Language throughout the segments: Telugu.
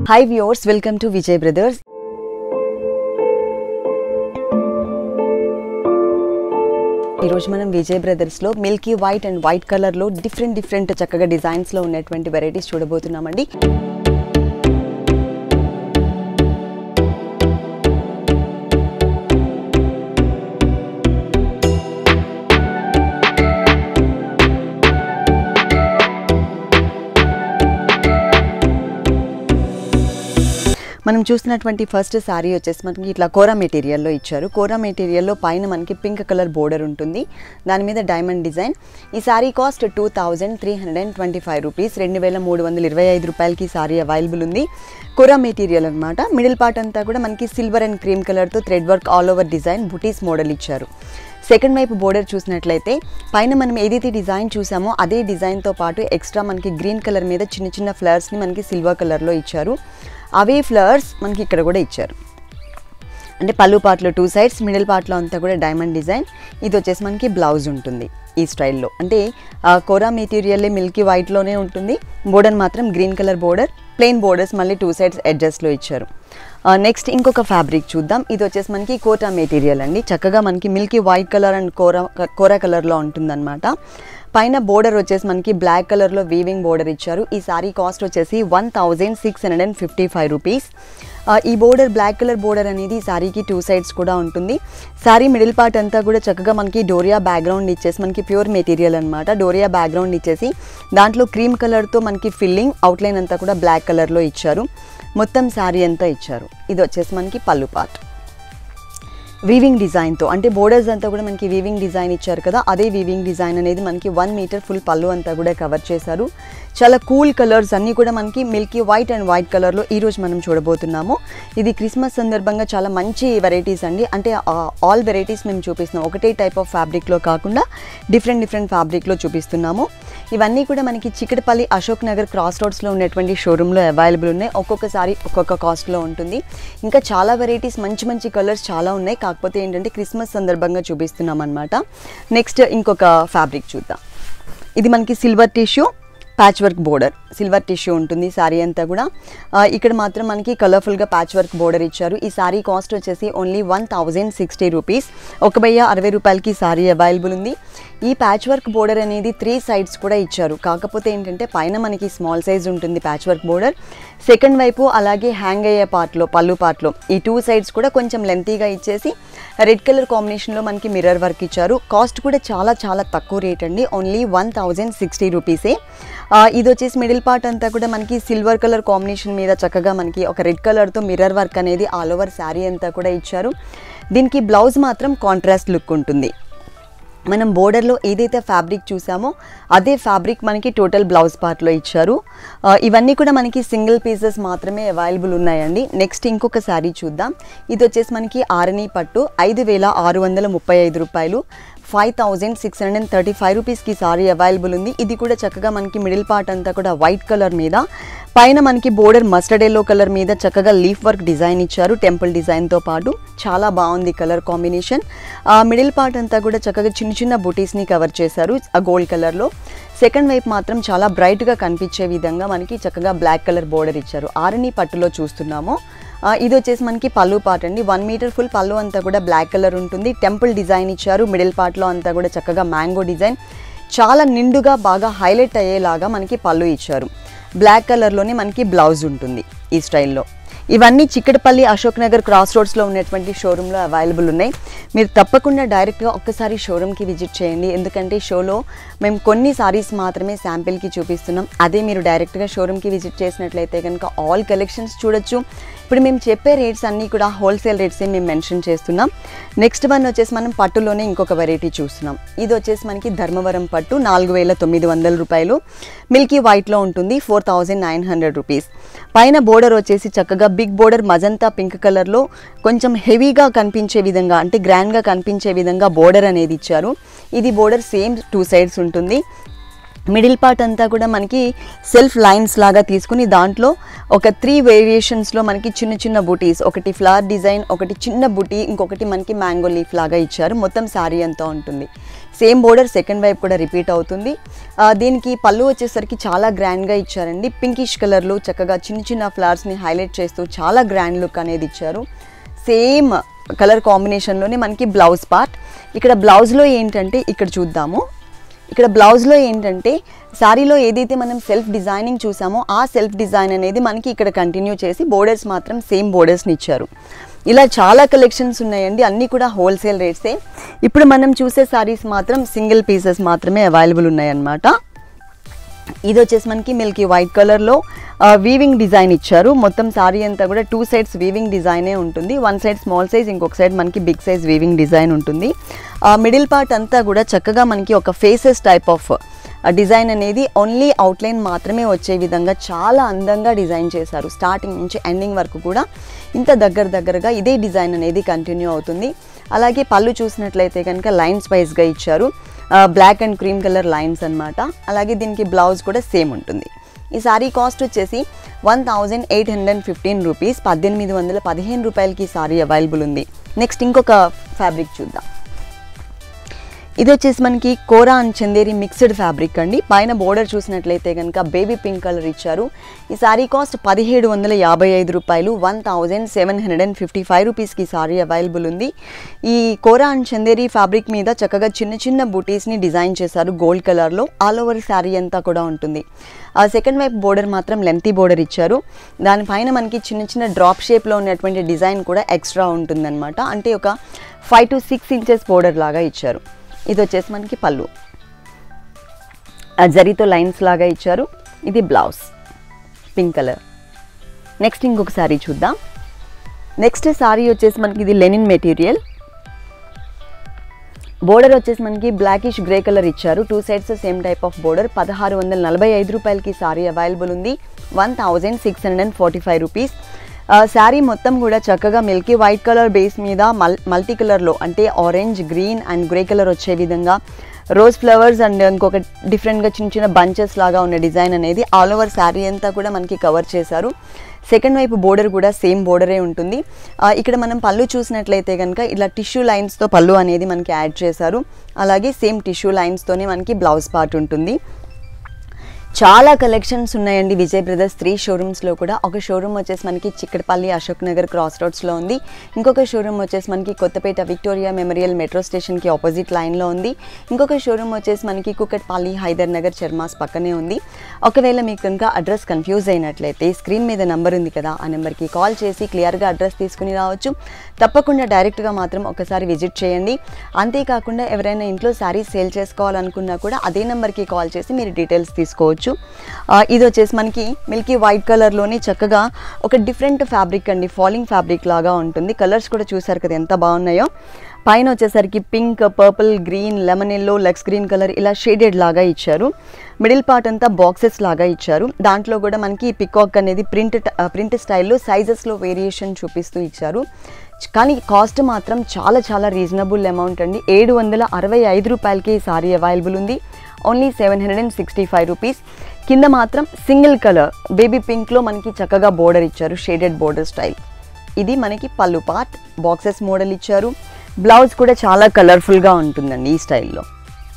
hi viewers welcome to Vijay brothers ఈరోజు మనం విజయ్ బ్రదర్స్లో మిల్కీ వైట్ అండ్ వైట్ కలర్లో డిఫరెంట్ డిఫరెంట్ చక్కగా డిజైన్స్లో ఉన్నటువంటి వెరైటీస్ చూడబోతున్నామండి మనం చూస్తున్నటువంటి ఫస్ట్ శారీ వచ్చేసి మనకి ఇట్లా కోరా మెటీరియల్లో ఇచ్చారు కోరా మెటీరియల్లో పైన మనకి పింక్ కలర్ బోర్డర్ ఉంటుంది దాని మీద డైమండ్ డిజైన్ ఈ sari cost two thousand three hundred and twenty five rupees రెండు వేల మూడు వందల ఇరవై ఐదు రూపాయలకి శారీ అవైలబుల్ ఉంది కోరా మెటీరియల్ అనమాట మిడిల్ పార్ట్ అంతా కూడా మనకి సిల్వర్ అండ్ క్రీమ్ కలర్తో thread work all over design బుటీస్ మోడల్ ఇచ్చారు సెకండ్ వైపు బోర్డర్ చూసినట్లయితే పైన మనం ఏదైతే డిజైన్ చూసామో అదే డిజైన్తో పాటు ఎక్స్ట్రా మనకి గ్రీన్ కలర్ మీద చిన్న చిన్న ఫ్లవర్స్ని మనకి సిల్వర్ కలర్లో ఇచ్చారు అవే ఫ్లవర్స్ మనకి ఇక్కడ కూడా ఇచ్చారు అంటే పళ్ళు పార్ట్లో టూ సైడ్స్ మిడిల్ పార్ట్లో అంతా కూడా డైమండ్ డిజైన్ ఇది వచ్చేసి మనకి బ్లౌజ్ ఉంటుంది ఈ స్టైల్లో అంటే ఆ కోరా మెటీరియల్లే మిల్కీ వైట్లోనే ఉంటుంది బోర్డర్ మాత్రం green colour border plain borders మళ్ళీ టూ సైడ్స్ ఎడ్జస్ట్లో ఇచ్చారు నెక్స్ట్ ఇంకొక ఫ్యాబ్రిక్ చూద్దాం ఇది వచ్చేసి మనకి కోటా మెటీరియల్ అండి చక్కగా మనకి milky white colour and kora kora కలర్లో ఉంటుందన్నమాట పైన బోర్డర్ వచ్చేసి మనకి బ్లాక్ కలర్లో వీవింగ్ బోర్డర్ ఇచ్చారు ఈ సారీ కాస్ట్ వచ్చేసి one thousand six hundred and fifty five rupees ఈ బోర్డర్ బ్లాక్ కలర్ బోర్డర్ అనేది ఈ సారీకి టూ సైడ్స్ కూడా ఉంటుంది సారీ మిడిల్ పార్ట్ అంతా కూడా చక్కగా మనకి డోరియా బ్యాక్గ్రౌండ్ ఇచ్చేసి మనకి ప్యూర్ మెటీరియల్ అనమాట డోరియా బ్యాక్గ్రౌండ్ ఇచ్చేసి దాంట్లో క్రీమ్ కలర్తో మనకి ఫిల్లింగ్ అవుట్లైన్ అంతా కూడా బ్లాక్ కలర్లో ఇచ్చారు మొత్తం శారీ అంతా ఇచ్చారు ఇది వచ్చేసి మనకి పళ్ళు పార్ట్ వీవింగ్ డిజైన్తో అంటే బోర్డర్స్ అంతా కూడా మనకి వీవింగ్ డిజైన్ ఇచ్చారు కదా అదే వీవింగ్ డిజైన్ అనేది మనకి వన్ మీటర్ ఫుల్ పళ్ళు అంతా కూడా కవర్ చేశారు చాలా కూల్ కలర్స్ అన్నీ కూడా మనకి మిల్కీ వైట్ అండ్ వైట్ కలర్లో ఈరోజు మనం చూడబోతున్నాము ఇది క్రిస్మస్ సందర్భంగా చాలా మంచి వెరైటీస్ అండి అంటే ఆల్ వెరైటీస్ మేము చూపిస్తున్నాం ఒకటే టైప్ ఆఫ్ ఫ్యాబ్రిక్లో కాకుండా డిఫరెంట్ డిఫరెంట్ ఫ్యాబ్రిక్లో చూపిస్తున్నాము ఇవన్నీ కూడా మనకి చిక్కడపల్లి అశోక్ నగర్ క్రాస్ రోడ్స్లో ఉన్నటువంటి షోరూంలో అవైలబుల్ ఉన్నాయి ఒక్కొక్కసారి ఒక్కొక్క కాస్ట్లో ఉంటుంది ఇంకా చాలా వెరైటీస్ మంచి మంచి కలర్స్ చాలా ఉన్నాయి కాకపోతే ఏంటంటే క్రిస్మస్ సందర్భంగా చూపిస్తున్నాం అనమాట నెక్స్ట్ ఇంకొక ఫ్యాబ్రిక్ చూద్దాం ఇది మనకి silver tissue patch work border silver tissue ఉంటుంది శారీ అంతా కూడా ఆ, ఇక్కడ మాత్రం మనకి కలర్ఫుల్గా ప్యాచ్ వర్క్ బోర్డర్ ఇచ్చారు ఈ శారీ కాస్ట్ వచ్చేసి only one thousand sixty rupees ఒక వెయ్యి అరవై రూపాయలకి శారీ అవైలబుల్ ఉంది ఈ ప్యాచ్ వర్క్ బోర్డర్ అనేది త్రీ సైడ్స్ కూడా ఇచ్చారు కాకపోతే ఏంటంటే పైన మనకి స్మాల్ సైజ్ ఉంటుంది ప్యాచ్ వర్క్ బోర్డర్ సెకండ్ వైపు అలాగే హ్యాంగ్ అయ్యే పార్ట్లో పళ్ళు పార్ట్లో ఈ టూ సైడ్స్ కూడా కొంచెం లెంతీగా ఇచ్చేసి రెడ్ కలర్ కాంబినేషన్లో మనకి మిర్రర్ వర్క్ ఇచ్చారు కాస్ట్ కూడా చాలా చాలా తక్కువ రేట్ అండి ఓన్లీ వన్ థౌజండ్ సిక్స్టీ రూపీసే ఆ, ఇది వచ్చేసి మిడిల్ పార్ట్ అంతా కూడా మనకి సిల్వర్ కలర్ కాంబినేషన్ మీద చక్కగా మనకి ఒక రెడ్ కలర్తో మిర్రర్ వర్క్ అనేది ఆల్ ఓవర్ శారీ అంతా కూడా ఇచ్చారు దీనికి బ్లౌజ్ మాత్రం కాంట్రాస్ట్ లుక్ ఉంటుంది మనం బోర్డర్లో ఏదైతే ఫ్యాబ్రిక్ చూసామో అదే ఫ్యాబ్రిక్ మనకి టోటల్ బ్లౌజ్ పార్ట్లో ఇచ్చారు ఆ, ఇవన్నీ కూడా మనకి సింగిల్ పీసెస్ మాత్రమే అవైలబుల్ ఉన్నాయండి నెక్స్ట్ ఇంకొక శారీ చూద్దాం ఇది వచ్చేసి మనకి ఆరణి పట్టు ఐదు వేల ఆరు వందల ముప్పై ఐదు రూపాయలు five thousand six hundred and thirty five రూపీస్కి సారీ అవైలబుల్ ఉంది ఇది కూడా చక్కగా మనకి మిడిల్ పార్ట్ అంతా కూడా వైట్ కలర్ మీద పైన మనకి బోర్డర్ మస్టర్డ్ ఎల్లో కలర్ మీద చక్కగా లీఫ్ వర్క్ డిజైన్ ఇచ్చారు టెంపుల్ డిజైన్తో పాటు చాలా బాగుంది కలర్ కాంబినేషన్ ఆ మిడిల్ పార్ట్ అంతా కూడా చక్కగా చిన్న చిన్న బుటీస్ని కవర్ చేశారు ఆ గోల్డ్ కలర్లో సెకండ్ వైపు మాత్రం చాలా బ్రైట్గా కనిపించే విధంగా మనకి చక్కగా బ్లాక్ కలర్ బోర్డర్ ఇచ్చారు ఆరణి పట్టులో చూస్తున్నాము ఆ, ఇది వచ్చేసి మనకి పళ్ళు పార్ట్ అండి వన్ మీటర్ ఫుల్ పళ్ళు అంతా కూడా బ్లాక్ కలర్ ఉంటుంది టెంపుల్ డిజైన్ ఇచ్చారు మిడిల్ పార్ట్లో అంతా కూడా చక్కగా మ్యాంగో డిజైన్ చాలా నిండుగా బాగా హైలైట్ అయ్యేలాగా మనకి పళ్ళు ఇచ్చారు బ్లాక్ కలర్లోనే మనకి బ్లౌజ్ ఉంటుంది ఈ స్టైల్లో ఇవన్నీ చిక్కడపల్లి అశోక్ నగర్ క్రాస్ రోడ్స్లో ఉన్నటువంటి షోరూంలో అవైలబుల్ ఉన్నాయి మీరు తప్పకుండా డైరెక్ట్గా ఒక్కసారి షోరూమ్కి విజిట్ చేయండి ఎందుకంటే షోలో మేము కొన్ని సారీస్ మాత్రమే శాంపిల్కి చూపిస్తున్నాం అదే మీరు డైరెక్ట్గా షోరూమ్కి విజిట్ చేసినట్లయితే కనుక ఆల్ కలెక్షన్స్ చూడొచ్చు ఇప్పుడు మేము చెప్పే రేట్స్ అన్నీ కూడా హోల్సేల్ రేట్సే మేము మెన్షన్ చేస్తున్నాం నెక్స్ట్ వన్ వచ్చేసి మనం పట్టులోనే ఇంకొక వెరైటీ చూస్తున్నాం ఇది వచ్చేసి మనకి ధర్మవరం పట్టు నాలుగు వేల తొమ్మిది వందల రూపాయలు మిల్కీ వైట్లో ఉంటుంది four thousand nine hundred rupees పైన బోర్డర్ వచ్చేసి చక్కగా బిగ్ బోర్డర్ మజంతా పింక్ కలర్లో కొంచెం హెవీగా కనిపించే విధంగా అంటే గ్రాండ్గా కనిపించే విధంగా బోర్డర్ అనేది ఇచ్చారు ఇది బోర్డర్ సేమ్ టూ సైడ్స్ ఉంటుంది మిడిల్ పార్ట్ అంతా కూడా మనకి సెల్ఫ్ లైన్స్ లాగా తీసుకుని దాంట్లో ఒక త్రీ వేరియేషన్స్లో మనకి చిన్న చిన్న బుటీస్ ఒకటి ఫ్లవర్ డిజైన్ ఒకటి చిన్న బుటీ ఇంకొకటి మనకి మ్యాంగో లీఫ్ లాగా ఇచ్చారు మొత్తం శారీ అంతా ఉంటుంది సేమ్ బోర్డర్ సెకండ్ వైపు కూడా రిపీట్ అవుతుంది ఆ, దీనికి పళ్ళు వచ్చేసరికి చాలా గ్రాండ్గా ఇచ్చారండి పింకిష్ కలర్లో చక్కగా చిన్న చిన్న ఫ్లవర్స్ని హైలైట్ చేస్తూ చాలా గ్రాండ్ లుక్ అనేది ఇచ్చారు సేమ్ కలర్ కాంబినేషన్లోనే మనకి బ్లౌజ్ పార్ట్ ఇక్కడ బ్లౌజ్లో ఏంటంటే ఇక్కడ చూద్దాము ఇక్కడ బ్లౌజ్లో ఏంటంటే శారీలో ఏదైతే మనం సెల్ఫ్ డిజైనింగ్ చూసామో ఆ సెల్ఫ్ డిజైన్ అనేది మనకి ఇక్కడ కంటిన్యూ చేసి బోర్డర్స్ మాత్రం సేమ్ బోర్డర్స్ని ఇచ్చారు ఇలా చాలా కలెక్షన్స్ ఉన్నాయండి అన్నీ కూడా హోల్సేల్ రేట్సే ఇప్పుడు మనం చూసే శారీస్ మాత్రం సింగిల్ పీసెస్ మాత్రమే అవైలబుల్ ఉన్నాయన్నమాట ఇది వచ్చేసి మనకి మిల్కీ వైట్ కలర్లో వీవింగ్ డిజైన్ ఇచ్చారు మొత్తం సారీ అంతా కూడా టూ సైడ్స్ వీవింగ్ డిజైనే ఉంటుంది వన్ సైడ్ స్మాల్ సైజ్ ఇంకొక సైడ్ మనకి బిగ్ సైజ్ వీవింగ్ డిజైన్ ఉంటుంది మిడిల్ పార్ట్ అంతా కూడా చక్కగా మనకి ఒక ఫేసెస్ టైప్ ఆఫ్ డిజైన్ అనేది ఓన్లీ అవుట్లైన్ మాత్రమే వచ్చే విధంగా చాలా అందంగా డిజైన్ చేశారు స్టార్టింగ్ నుంచి ఎండింగ్ వరకు కూడా ఇంత దగ్గర దగ్గరగా ఇదే డిజైన్ అనేది కంటిన్యూ అవుతుంది అలాగే పళ్ళు చూసినట్లయితే కనుక లైన్స్ వైజ్గా ఇచ్చారు black and cream colour lines అన్నమాట అలాగే దీనికి బ్లౌజ్ కూడా సేమ్ ఉంటుంది ఈ సారీ కాస్ట్ వచ్చేసి one thousand eight hundred fifteen rupees పద్దెనిమిది వందల పదిహేను రూపాయలకి ఈ సారీ అవైలబుల్ ఉంది నెక్స్ట్ ఇంకొక ఫ్యాబ్రిక్ చూద్దాం ఇది వచ్చేసి మనకి Kora and Chanderi mixed fabric అండి పైన బోర్డర్ చూసినట్లయితే కనుక బేబీ పింక్ కలర్ ఇచ్చారు ఈ సారీ కాస్ట్ పదిహేడు వందల యాభై ఐదు రూపాయలు one thousand seven hundred and fifty five రూపీస్కి సారీ అవైలబుల్ ఉంది ఈ కోరా అండ్ చందేరి ఫ్యాబ్రిక్ మీద చక్కగా చిన్న చిన్న బూటీస్ని డిజైన్ చేశారు గోల్డ్ కలర్లో ఆల్ ఓవర్ శారీ అంతా కూడా ఉంటుంది ఆ సెకండ్ వైపు బోర్డర్ మాత్రం లెంతీ బోర్డర్ ఇచ్చారు దానిపైన మనకి చిన్న చిన్న డ్రాప్ షేప్లో ఉన్నటువంటి డిజైన్ కూడా ఎక్స్ట్రా ఉంటుందన్నమాట అంటే ఒక five to six inches border లాగా ఇచ్చారు ఇది వచ్చేసి మనకి పళ్ళు ఆ జరీతో లైన్స్ లాగా ఇచ్చారు ఇది బ్లౌజ్ పింక్ కలర్ నెక్స్ట్ ఇంకొక సారీ చూద్దాం నెక్స్ట్ సారీ వచ్చేసి మనకి ఇది లెనిన్ మెటీరియల్ బోర్డర్ వచ్చేసి మనకి బ్లాకిష్ గ్రే కలర్ ఇచ్చారు two sides same type of border పదహారు వందల నలభై ఐదు రూపాయలకి సారీ అవైలబుల్ ఉంది one thousand six hundred and forty five rupees sari మొత్తం కూడా చక్కగా మిల్కీ వైట్ కలర్ బేస్ మీద మల్ మల్టీ కలర్లో అంటే orange green and grey colour వచ్చే విధంగా రోజ్ ఫ్లవర్స్ అండ్ ఇంకొక డిఫరెంట్గా చిన్న చిన్న బంచెస్ లాగా ఉన్న డిజైన్ అనేది ఆల్ ఓవర్ శారీ అంతా కూడా మనకి కవర్ చేశారు సెకండ్ వైపు బోర్డర్ కూడా సేమ్ బోర్డరే ఉంటుంది ఆ, ఇక్కడ మనం పళ్ళు చూసినట్లయితే కనుక ఇలా టిష్యూ లైన్స్తో పళ్ళు అనేది మనకి యాడ్ చేశారు అలాగే సేమ్ టిష్యూ లైన్స్తోనే మనకి బ్లౌజ్ పార్ట్ ఉంటుంది చాలా కలెక్షన్స్ ఉన్నాయండి విజయ్ బ్రదర్స్ త్రీ షోరూమ్స్లో కూడా ఒక షోరూమ్ వచ్చేసి మనకి చిక్కడపల్లి అశోక్ నగర్ క్రాస్ రోడ్స్లో ఉంది ఇంకొక షోరూమ్ వచ్చేసి మనకి కొత్తపేట విక్టోరియా మెమోరియల్ మెట్రో స్టేషన్కి ఆపోజిట్ లైన్లో ఉంది ఇంకొక షోరూమ్ వచ్చేసి మనకి కుకట్పల్లి హైదర్ నగర్ చర్మాస్ పక్కనే ఉంది ఒకవేళ మీకు కనుక అడ్రస్ కన్ఫ్యూజ్ అయినట్లయితే స్క్రీన్ మీద నెంబర్ ఉంది కదా ఆ నెంబర్కి కాల్ చేసి క్లియర్గా అడ్రస్ తీసుకుని రావచ్చు తప్పకుండా డైరెక్ట్గా మాత్రం ఒకసారి విజిట్ చేయండి అంతేకాకుండా ఎవరైనా ఇంట్లో శారీస్ సేల్ చేసుకోవాలనుకున్నా కూడా అదే నెంబర్కి కాల్ చేసి మీరు డీటెయిల్స్ తీసుకోవచ్చు ఆ, ఇది వచ్చేసి మనకి మిల్కీ వైట్ కలర్లోని చక్కగా ఒక డిఫరెంట్ ఫ్యాబ్రిక్ అండి ఫాలింగ్ ఫ్యాబ్రిక్ లాగా ఉంటుంది కలర్స్ కూడా చూసారు కదా ఎంత బాగున్నాయో పైన వచ్చేసరికి pink purple green lemon yellow లక్స్ గ్రీన్ కలర్ ఇలా షేడెడ్ లాగా ఇచ్చారు మిడిల్ పార్ట్ అంతా బాక్సెస్ లాగా ఇచ్చారు దాంట్లో కూడా మనకి పికాక్ అనేది ప్రింట్ ప్రింట్ స్టైల్లో సైజెస్లో వేరియేషన్ చూపిస్తూ ఇచ్చారు కానీ కాస్ట్ మాత్రం చాలా చాలా రీజనబుల్ అమౌంట్ అండి ఏడు వందల అరవై ఐదు రూపాయలకి ఈ సారీ అవైలబుల్ ఉంది only seven hundred and sixty five rupees కింద మాత్రం సింగిల్ కలర్ బేబీ పింక్లో మనకి చక్కగా బోర్డర్ ఇచ్చారు షేడెడ్ బోర్డర్ స్టైల్ ఇది మనకి పళ్ళు పార్ట్ బాక్సెస్ మోడల్ ఇచ్చారు బ్లౌజ్ కూడా చాలా కలర్ఫుల్గా ఉంటుందండి ఈ స్టైల్లో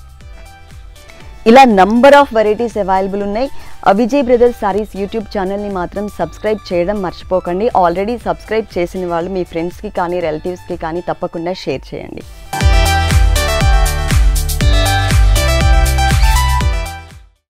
ఇలా నంబర్ ఆఫ్ వెరైటీస్ అవైలబుల్ ఉన్నాయి ఆ విజయ్ బ్రదర్స్ సారీస్ యూట్యూబ్ ఛానల్ని మాత్రం సబ్స్క్రైబ్ చేయడం మర్చిపోకండి ఆల్రెడీ సబ్స్క్రైబ్ చేసిన వాళ్ళు మీ ఫ్రెండ్స్కి కానీ రిలేటివ్స్కి కానీ తప్పకుండా షేర్ చేయండి